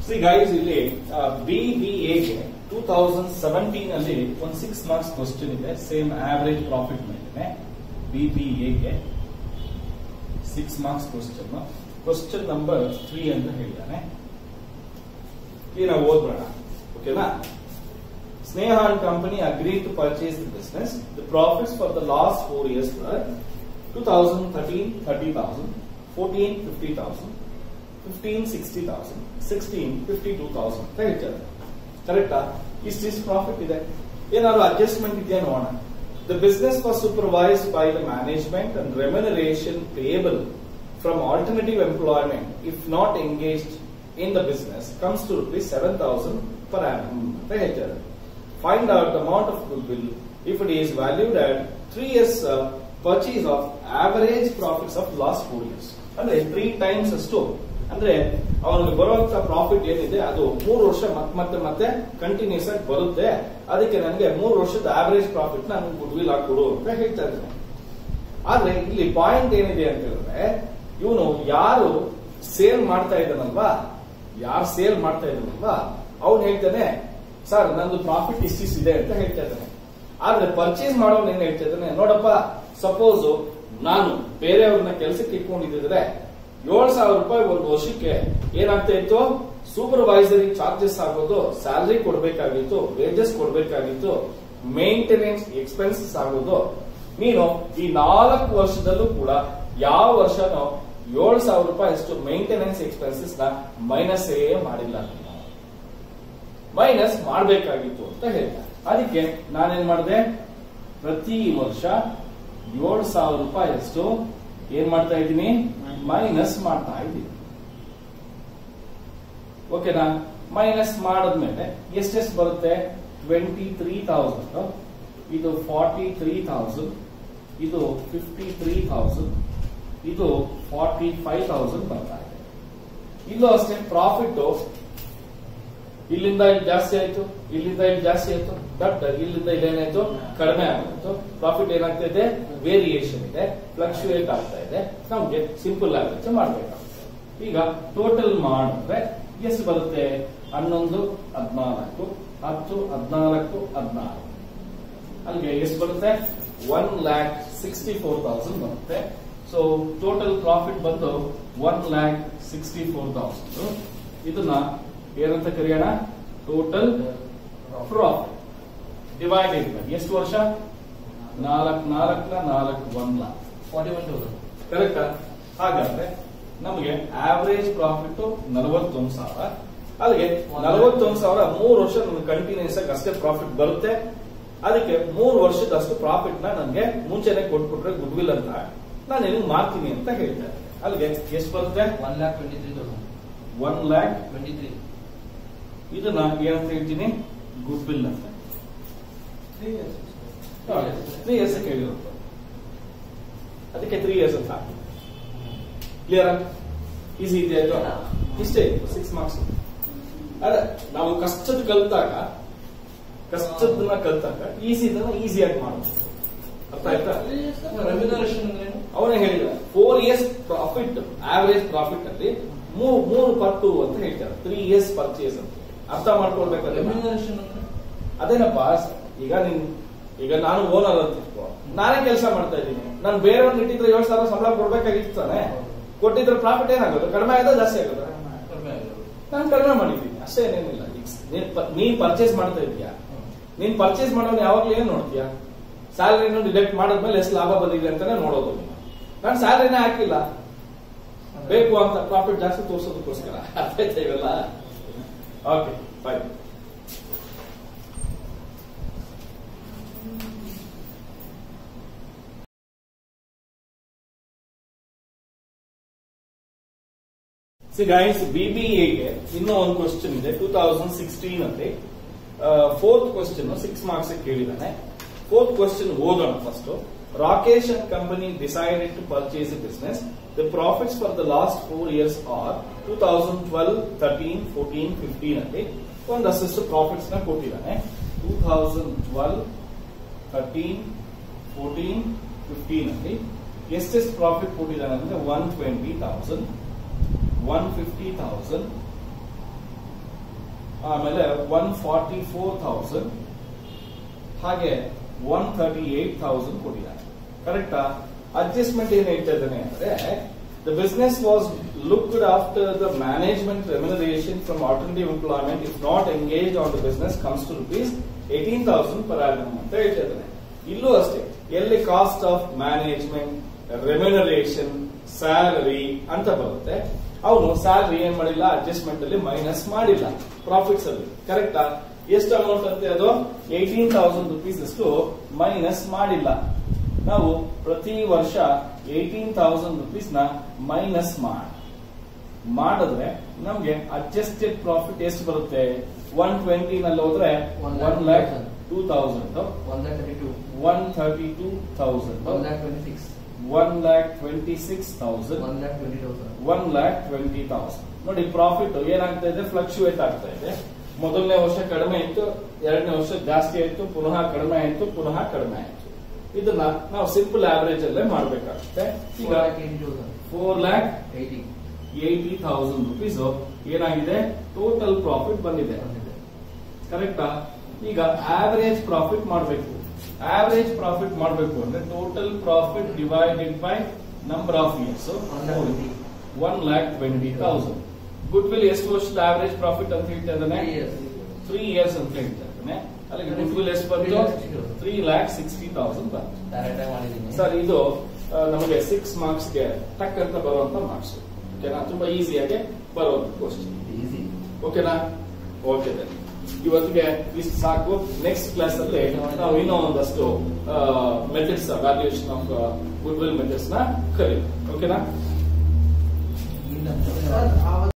C guys ಇಲ್ಲಿ B B ಎಗೆ two thousand seventeen ಅಲ್ಲಿ ಒಂದು ಸಿಕ್ಸ್ ಮಾರ್ಕ್ಸ್ ಕ್ವಶನ್ ಇದೆ ಸೇಮ್ ಆವರೇಜ್ ಪ್ರಾಫಿಟ್ ಮೇಲೆ ಬಿ ಬಿ ಎಗೆ six marks question question number three ಅಂತ ಹೇಳಿದ್ದಾನೆ ಈಗ ನಾವು ಓದ್ಬೇಡ ಓಕೆನಾ Sneha and company agreed to purchase the business. The profits for the last four years were 2013 30,000, 14 50,000, 15 60,000, 16 52,000 ಅಂತ ಹೇಳ್ತಾರೆ ಕರೆಕ್ಟಾ ಇಷ್ಟಿಷ್ಟು ಪ್ರಾಫಿಟ್ ಇದೆ ಏನಾದ್ರು ಅಡ್ಜಸ್ಟ್ಮೆಂಟ್ ಇದೆಯಾ ನೋಡೋಣ the business was supervised by the management and remuneration payable from alternative employment if not engaged in the business comes to rupees seven thousand per annum ಅಂತ ಹೇಳ್ತಾರೆ find out the amount of goodwill if it is valued at three years uh, purchase of average profits of last four years ಅಂದ್ರೆ three times ಅಷ್ಟು ಅಂದ್ರೆ ಅವನಿಗೆ ಬರುವಂತ profit ಏನಿದೆ ಅದು ಮೂರು ವರ್ಷ ಮತ್ತೆ ಮತ್ತೆ ಮತ್ತೆ ಕಂಟಿನ್ಯೂಸ್ ಆಗಿ ಬರುತ್ತೆ ಅದಕ್ಕೆ ನನಗೆ ಮೂರು ವರ್ಷದ ಆವರೇಜ್ ಪ್ರಾಫಿಟ್ ನಾನು ಗುಡ್ವಿಲ್ ಹಾಕೊಡು ಅಂತ ಹೇಳ್ತಾ ಇದ್ದೇನೆ ಆದ್ರೆ ಇಲ್ಲಿ ಪಾಯಿಂಟ್ ಏನಿದೆ ಅಂತ ಹೇಳಿದ್ರೆ ಇವನು ಯಾರು ಸೇಲ್ ಮಾಡ್ತಾ ಇದ್ದಾನಲ್ವಾ ಯಾರು ಸೇಲ್ ಮಾಡ್ತಾ ಇದ್ದಾನಲ್ವಾ ಅವ್ನು ಹೇಳ್ತಾನೆ ಸರ್ ನಂದು ಪ್ರಾಫಿಟ್ ಇಷ್ಟಿದೆ ಅಂತ ಹೇಳ್ತಾ ಇದ್ದಾನೆ ಆದ್ರೆ ಪರ್ಚೇಸ್ ಮಾಡೋನ್ ಏನ್ ಹೇಳ್ತಾ ಇದ್ದಾನೆ ನೋಡಪ್ಪ ಸಪೋಸ್ ನಾನು ಬೇರೆಯವ್ರನ್ನ ಕೆಲಸಕ್ಕೆ ಇಟ್ಕೊಂಡಿದ್ರೆ ಏಳು ಸಾವಿರ ರೂಪಾಯಿ ಒಂದು ವರ್ಷಕ್ಕೆ ಏನಾಗ್ತಾ ಇತ್ತು ಸೂಪರ್ವೈಸರಿ ಚಾರ್ಜಸ್ ಆಗೋದು ಸ್ಯಾಲರಿ ಕೊಡ್ಬೇಕಾಗಿತ್ತು ವೇಜಸ್ ಕೊಡ್ಬೇಕಾಗಿತ್ತು ಮೇಂಟೆನೆನ್ಸ್ ಎಕ್ಸ್ಪೆನ್ಸಸ್ ಆಗೋದು ನೀನು ಈ ನಾಲ್ಕು ವರ್ಷದಲ್ಲೂ ಕೂಡ ಯಾವ ವರ್ಷನೂ ಏಳು ಸಾವಿರ ರೂಪಾಯಿ ಅಷ್ಟು ಮೇಂಟೆನೆನ್ಸ್ ಎಕ್ಸ್ಪೆನ್ಸಸ್ ನ ಮೈನಸ್ ಮಾಡಿಲ್ಲ ನೀನು ಮೈನಸ್ ಮಾಡಬೇಕಾಗಿತ್ತು ಅಂತ ಹೇಳ್ತಾರೆ ಅದಕ್ಕೆ ನಾನೇನ್ ಮಾಡಿದೆ ಪ್ರತಿ ವರ್ಷ ಏಳು ಸಾವಿರ ರೂಪಾಯಿ ಅಷ್ಟು ಏನ್ ಮಾಡ್ತಾ ಇದ್ದೀನಿ ಮೈನಸ್ ಮಾಡ್ತಾ ಇದ್ದೀನಿ ಓಕೆನಾ ಮೈನಸ್ ಮಾಡಿದ್ಮೇಲೆ ಎಷ್ಟೆಷ್ಟು ಬರುತ್ತೆ ಟ್ವೆಂಟಿ ತ್ರೀ ತೌಸಂಡ್ ಇದು ಫಾರ್ಟಿ ತ್ರೀ ತೌಸಂಡ್ ಇದು ಫಿಫ್ಟಿ ತ್ರೀ ತೌಸಂಡ್ ಇದು ಫಾರ್ಟಿ ಫೈವ್ ತೌಸಂಡ್ ಬರ್ತಾ ಇದೆ ಇಲ್ಲೂ ಅಷ್ಟೇ ಪ್ರಾಫಿಟ್ ಇಲ್ಲಿಂದ ಇಲ್ಲಿ ಜಾಸ್ತಿ ಆಯ್ತು ಇಲ್ಲಿಂದ ಇಲ್ಲಿ ಜಾಸ್ತಿ ಆಯ್ತು ಬಟ್ ಇಲ್ಲಿಂದ ಇಲ್ಲೇನಾಯ್ತು ಕಡಿಮೆ ಆಗುತ್ತೆ ಪ್ರಾಫಿಟ್ ಏನಾಗ್ತಾ ವೇರಿಯೇಷನ್ ಇದೆ ಫ್ಲಕ್ಚುಯೇಟ್ ಆಗ್ತಾ ಇದೆ ನಮ್ಗೆ ಸಿಂಪಲ್ ಆಗುತ್ತೆ ಮಾಡ್ಬೇಕಾಗುತ್ತೆ ಈಗ ಟೋಟಲ್ ಮಾಡಿದ್ರೆ ಎಷ್ಟು ಬರುತ್ತೆ ಹನ್ನೊಂದು ಹದಿನಾಲ್ಕು ಹತ್ತು ಹದಿನಾಲ್ಕು ಹದಿನಾರು ಅಲ್ಲಿಗೆ ಎಷ್ಟು ಬರುತ್ತೆ one lakh sixty four thousand ಬರುತ್ತೆ ಸೊ ಟೋಟಲ್ ಪ್ರಾಫಿಟ್ ಬಂದು one lakh sixty four thousand ಇದನ್ನ ಏನಂತ ಕರೆಯೋಣ ಟೋಟಲ್ ಪ್ರಾಫಿಟ್ ಡಿವೈಡೆಡ್ ಬೈ ಎಷ್ಟು ವರ್ಷ ನಾಲ್ಕು ನಾಲ್ಕನ ನಾಲ್ಕು one lakh forty one thousand correct ಹಾಗಾದ್ರೆ ನಮಗೆ ಆವರೇಜ್ ಪ್ರಾಫಿಟ್ ನಲವತ್ತೊಂದು ಸಾವಿರ ಅಲ್ಲಿಗೆ ನಲವತ್ತೊಂದು ಸಾವಿರ ಮೂರು ವರ್ಷ ನಮ್ಗೆ ಕಂಟಿನ್ಯೂಸ್ ಆಗಿ ಅಷ್ಟೇ ಪ್ರಾಫಿಟ್ ಬರುತ್ತೆ ಅದಕ್ಕೆ ಮೂರು ವರ್ಷದಷ್ಟು ಪ್ರಾಫಿಟ್ ನ ನನಗೆ ಮುಂಚೆನೆ ಕೊಟ್ಬಿಟ್ರೆ ಗುಡ್ ವಿಲ್ ಅಂತ ನಾನು ನಿಮ್ಗೆ ಮಾಡ್ತೀನಿ ಅಂತ ಹೇಳ್ತಾರೆ ಅಲ್ಲಿಗೆ ಎಷ್ಟು ಬರುತ್ತೆ one lakh twenty three thousand one lakh twenty three ಇದನ್ನ ಏನಂತ ಹೇಳ್ತೀನಿ ಗುಡ್ ವಿಲ್ ಅಂತ ತ್ರೀ ಇಯರ್ಸ್ ಕೇಳಿರುತ್ತೆ ಅದಕ್ಕೆ ತ್ರೀ ಇಯರ್ಸ್ ಅಂತ ಕ್ಲಿಯರ್ ಈಸಿ ಇದೆ ಅಲ್ವಾ ಇಷ್ಟೇ ಸಿಕ್ಸ್ ಮಾರ್ಕ್ಸ್ ಅದೇ ನಾವು ಕಷ್ಟದ ಕಲ್ತಾಗ ಕಷ್ಟದನ್ನ ಕಲ್ತಾಗ ಈಸಿ ಈಸಿಯಾಗಿ ಮಾಡೋದು ಅರ್ಥ ಆಯ್ತಾ ರೆಮ್ಯುನರೇಷನ್ ಅಂದ್ರೆ ಏನು ಅವನೇ ಹೇಳಿದ four years profit average profit ಅಲ್ಲಿ ಮೂರು ಮೂರು ಪಟ್ಟು ಅಂತ ಹೇಳ್ತಾರೆ ತ್ರೀ ಇಯರ್ಸ್ ಪರ್ಚೇಸ್ ಅಂತ ಅರ್ಥ ಮಾಡ್ಕೊಳ್ಬೇಕಾದ್ರೆ ರೆಮ್ಯುನರೇಷನ್ ಅಂದ್ರೆ ಅದೇನಪ್ಪ ಈಗ ನೀನ್ ಈಗ ನಾನು ಓನರ್ ಅಂತ ಇಟ್ಕೋ ನಾನೇ ಕೆಲಸ ಮಾಡ್ತಾ ಇದ್ದೀನಿ ನಾನು ಬೇರೆಯವ್ರನ್ನ ಇಟ್ಟಿದ್ರೆ ಏಳು ಸಾವಿರ ಸಂಬಳ ಕೊಡ್ಬೇಕಾಗಿತ್ತು ತಾನೆ ಕೊಟ್ಟಿದ್ರೆ ಪ್ರಾಫಿಟ್ ಏನಾಗೋದು ಕಡಿಮೆ ಆಗೋದು ಜಾಸ್ತಿ ಆಗೋದು ಕಡಿಮೆ ಆಗಿರೋದು ನಾನು ಕಡಿಮೆ ಮಾಡಿದ್ದೀನಿ ಅಷ್ಟೇ ಏನೇನಿಲ್ಲ ಈಗ ನೀನ್ ಪ- ನೀನ್ ಪರ್ಚೇಸ್ ಮಾಡ್ತಾ ಇದೀಯಾ ನೀನ್ ಪರ್ಚೇಸ್ ಮಾಡೋನ್ ಯಾವಾಗ್ಲೂ ಏನ್ ನೋಡ್ತೀಯಾ ಸ್ಯಾಲರಿನ ಡಿಡಕ್ಟ್ ಮಾಡಿದ್ಮೇಲೆ ಎಷ್ಟು ಲಾಭ ಬಂದಿದೆ ಅಂತಾನೆ ನೋಡೋದು ನೀನು ನಾನು ಸ್ಯಾಲರಿನೇ ಹಾಕಿಲ್ಲ ಬೇಕು ಅಂತ ಪ್ರಾಫಿಟ್ ಜಾಸ್ತಿ ತೋರಿಸೋದಕ್ಕೋಸ್ಕರ ಅರ್ಥ ಆಯ್ತಾ ಇವೆಲ್ಲ ಓಕೆ ಫೈನ್ ಸಿ ಗೈಸ್ ಬಿಬಿಎಗೆ ಇನ್ನೂ ಒಂದು ಕ್ವಶನ್ ಇದೆ ಟೂ ತೌಸಂಡ್ ಸಿಕ್ಸ್ಟೀನ್ ಅಲ್ಲಿ ಫೋರ್ತ್ ಕ್ವಶನ್ ಸಿಕ್ಸ್ ಮಾರ್ಕ್ಸ್ ಕೇಳಿದಾನೆ ಫೋರ್ತ್ ಕ್ವಶನ್ ಓದೋಣ first Rakesh and company decided to purchase a business the profits for the last four years are two thousand twelve thirteen fourteen fifteen ಅಲ್ಲಿ ಒಂದಷ್ಟು profits ನ ಕೊಟ್ಟಿದ್ದಾನೆ two thousand twelve thirteen fourteen fifteen ಅಲ್ಲಿ ಎಷ್ಟೆಷ್ಟು profit ಕೊಟ್ಟಿದ್ದಾನೆ ಅಂದ್ರೆ one twenty thousand one fifty thousand ಆಮೇಲೆ one forty four thousand ಹಾಗೆ ಒನ್ ಥರ್ಟಿ ಏಟ್ ಥೌಸಂಡ್ ಕೊಟ್ಟಿದ್ದಾರೆ ಕರೆಕ್ಟಾ ಅಡ್ಜಸ್ಟ್ಮೆಂಟ್ ಏನ್ ಹೇಳ್ತಾ ಇದ್ದಾನೆ ಅಂದ್ರೆ the business was looked after the management remuneration from alternative employment if not engage on the business comes to rupees eighteen thousand per annum ಅಂತ ಹೇಳ್ತಾ ಇದ್ದಾನೆ ಇಲ್ಲೂ ಅಷ್ಟೇ ಎಲ್ಲಿ cost of management remuneration salary ಅಂತ ಬರುತ್ತೆ ಅವನು ಸ್ಯಾಲರಿ ಏನ್ ಮಾಡಿಲ್ಲ ಅಡ್ಜಸ್ಟ್ಮೆಂಟ್ ಅಲ್ಲಿ ಮೈನಸ್ ಮಾಡಿಲ್ಲ ಪ್ರಾಫಿಟ್ಸ್ ಅಲ್ಲಿ ಕರೆಕ್ಟಾ ಎಷ್ಟು ಅಮೌಂಟ್ ಅಂತೆ ಅದು ಏಟೀನ್ ತೌಸಂಡ್ ರುಪೀಸ್ ಅಷ್ಟು ಮೈನಸ್ ಮಾಡಿಲ್ಲ ನಾವು ಪ್ರತಿ ವರ್ಷ ಏಟೀನ್ ತೌಸಂಡ್ ರುಪೀಸ್ ನ ಮೈನಸ್ ಮಾಡಿ ಮಾಡಿದ್ರೆ ನಮ್ಗೆ ಅಡ್ಜಸ್ಟೆಡ್ ಪ್ರಾಫಿಟ್ ಎಷ್ಟು ಬರುತ್ತೆ ಒನ್ ಟ್ವೆಂಟಿ ನಲ್ಲಿ ಹೋದ್ರೆ One one lakh lakh thousand. Two thousand one lakh thirty two one thirty two thousand one lakh twenty six one lakh twenty six thousand one lakh twenty thousand one lakh twenty thousand ನೋಡಿ profit ಏನಾಗ್ತಾ ಇದೆ fluctuate ಆಗ್ತಾ ಇದೆ ಮೊದಲನೇ ವರ್ಷ ಕಡಿಮೆ ಇತ್ತು ಎರಡನೇ ವರ್ಷ ಜಾಸ್ತಿ ಆಯ್ತು ಪುನಃ ಕಡಿಮೆ ಆಯ್ತು ಪುನಃ ಕಡಿಮೆ ಆಯ್ತು ಇದನ್ನ ನಾವು ಸಿಂಪಲ್ ಆವರೇಜ್ ಅಲ್ಲೇ ಮಾಡ್ಬೇಕಾಗುತ್ತೆ ಈಗ four lakh eighty thousand four lakh eighty eighty thousand rupees ಏನಾಗಿದೆ ಟೋಟಲ್ ಪ್ರಾಫಿಟ್ ಬಂದಿದೆ ಬಂದಿದೆ ಕರೆಕ್ಟಾ ಈಗ ಆವರೇಜ್ ಪ್ರಾಫಿಟ್ ಮಾಡಬೇಕು ಆವರೇಜ್ ಪ್ರಾಫಿಟ್ ಮಾಡಬೇಕು ಅಂದ್ರೆ total profit divided by number of years one lakh twenty one lakh twenty thousand goodwill ಎಷ್ಟು ವರ್ಷದ ಆವರೇಜ್ ಪ್ರಾಫಿಟ್ ಅಂತ ಹೇಳ್ತಾ ಇದ್ದಾನೆ ತ್ರೀ ಇಯರ್ಸ್ ತ್ರೀ ಇಯರ್ಸ್ ಅಂತ ಹೇಳ್ತಾ ಇದ್ದಾನೆ ಅಲ್ಲಿಗೆ ಗುಡ್ ವಿಲ್ ಎಷ್ಟು ಬಂತು ತ್ರೀ ಲ್ಯಾಕ್ ಸಿಕ್ಸ್ಟಿ ತೌಸಂಡ್ ಬಂತು ಡೈರೆಕ್ಟ್ ಆಗಿ ಮಾಡಿದ್ದೀನಿ ಸರ್ ಇದು ಆ, ನಮಗೆ ಸಿಕ್ಸ್ ಮಾರ್ಕ್ಸ್ ಗೆ ಟಕ್ ಅಂತ ಬರುವಂತ ಮಾರ್ಕ್ಸ್ ಓಕೆನಾ ತುಂಬಾ ಈಸಿಯಾಗಿ ಬರುವಂತ ಕ್ವಶನ್ ಈಸಿ ಓಕೆನಾ ಓಕೆ ಇವತ್ತಿಗೆ ಇಷ್ಟು ಸಾಕು ನೆಕ್ಸ್ಟ್ ಕ್ಲಾಸ್ ಅಲ್ಲಿ ನಾವು ಇನ್ನೂ ಒಂದಷ್ಟು methods valuation of goodwill methods ನ ಕಲಿ ಓಕೆನಾ ಇಲ್ಲ ಸರ್, ಆ